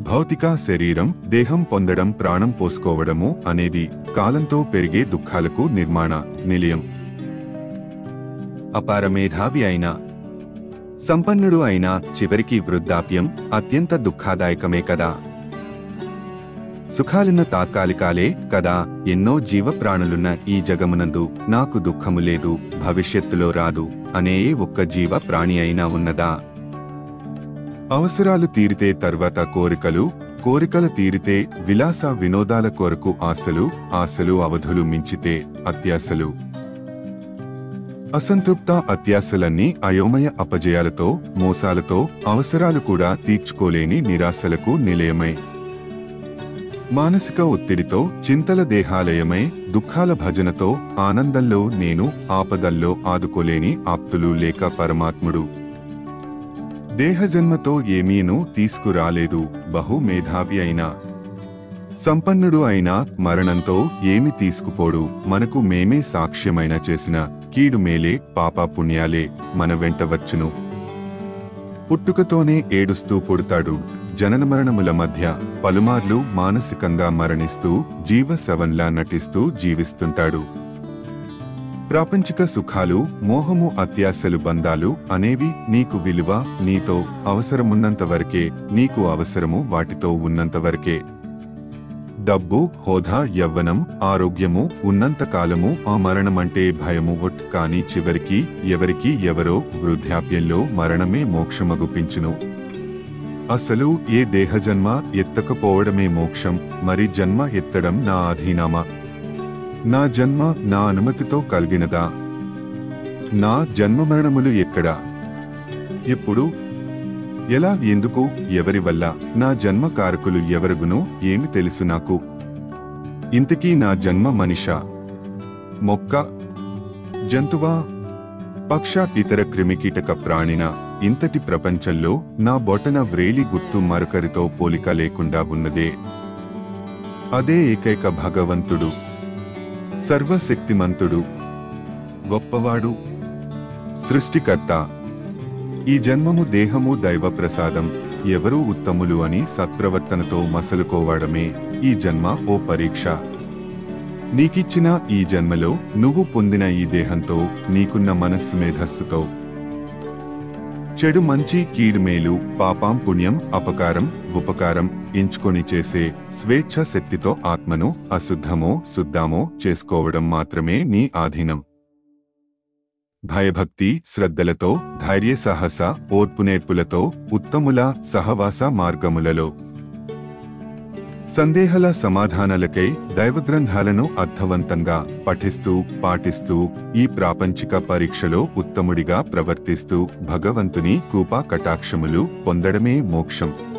భౌతిక శరీరం దేహం పొందడం ప్రాణం పోసుకోవడము అనేది కాలంతో పెరిగే దుఃఖాలకు నిర్మాణ నిలయం అపార మేధావి అయినా సంపన్నుడు అయినా చివరికి వృద్ధాప్యం అత్యంత దుఃఖాదాయకమే కదా సుఖాలున్న తాత్కాలికాలే కదా ఎన్నో జీవప్రాణులున్న ఈ జగమునందు నాకు దుఃఖము లేదు భవిష్యత్తులో రాదు అనే ఏ ఒక్క జీవ ప్రాణి అయినా ఉన్నదా అవసరాలు తీరితే తర్వాత కోరికలు కోరికలు తీరితే విలాస వినోదాల కొరకు ఆశలు ఆశలు అవధులు మించితే అత్యాశలు అసంతృప్త అత్యాశలన్నీ అయోమయ అపజయాలతో మోసాలతో అవసరాలు కూడా తీర్చుకోలేని నిరాశలకు నిలయమై మానసిక ఒత్తిడితో చింతల దేహాలయమై దుఃఖాల భజనతో ఆనందంలో నేను ఆపదల్లో ఆదుకోలేని ఆప్తులు లేక పరమాత్ముడు దేహజన్మతో ఏమీనూ తీసుకురాలేదు బహు మేధావి అయినా సంపన్నుడు అయినా మరణంతో ఏమి తీసుకుపోడు మనకు మేమే సాక్ష్యమైన చేసిన కీడు మేలే పాప పుణ్యాలే మన వెంట వచ్చును పుట్టుకతోనే ఏడుస్తూ పుడతాడు జనన మరణముల మధ్య పలుమార్లు మానసికంగా మరణిస్తూ జీవ శవంలా నటిస్తూ జీవిస్తుంటాడు ప్రాపంచిక సుఖాలు మోహము అత్యాశలు బంధాలు అనేవి నీకు విలువ నీతో అవసరమున్నంత వరకే నీకు అవసరము వాటితో ఉన్నంత వరకే డబ్బు హోదా యవ్వనం ఆరోగ్యము ఉన్నంత కాలము ఆ మరణమంటే భయము ఒట్ కాని చివరికి ఎవరికి ఎవరో వృద్ధాప్యంలో మరణమే మోక్షమగుపించును అసలు ఏ దేహజన్మ ఎత్తకపోవడమే మోక్షం మరి జన్మ ఎత్తడం నా అధీనామా నా జన్మ నా అనుమతితో కలిగినదా నా జన్మ మరణములు ఎక్కడా ఎప్పుడు ఎలా ఎందుకు ఎవరి వల్ల నా జన్మ కారకులు ఎవరుగునో ఏమి తెలుసు నాకు ఇంతకీ నా జన్మ మనిషా మొక్క జంతువా పక్ష ఇతర క్రిమికీటక ప్రాణిన ఇంతటి ప్రపంచంలో నా బొటన వ్రేలి గుర్తు మరొకరితో పోలిక లేకుండా ఉన్నదే అదే ఏకైక భగవంతుడు సర్వశక్తిమంతుడు గొప్పవాడు సృష్టికర్త ఈ జన్మము దేహము దైవ ప్రసాదం ఎవరూ ఉత్తములు అని సత్ప్రవర్తనతో మసలుకోవడమే ఈ జన్మ ఓ పరీక్ష నీకిచ్చిన ఈ జన్మలో నువ్వు పొందిన ఈ దేహంతో నీకున్న మనస్సు మేధస్సుతో చెడు మంచి కీడు మేలు పాపం పుణ్యం అపకారం ఉపకారం ఎంచుకొని చేసే స్వేచ్ఛ శక్తితో ఆత్మను అశుద్ధమో శుద్ధమో చేసుకోవడం మాత్రమే నీ ఆధీనం భయభక్తి శ్రద్ధలతో ధైర్య సాహస ఓర్పునేర్పులతో ఉత్తముల సహవాస మార్గములలో సందేహాల సమాధానాలకై దైవగ్రంథాలను అర్థవంతంగా పఠిస్తూ పాటిస్తూ ఈ ప్రాపంచిక పరీక్షలో ఉత్తముడిగా ప్రవర్తిస్తూ భగవంతుని కృపా కటాక్షములు పొందడమే మోక్షం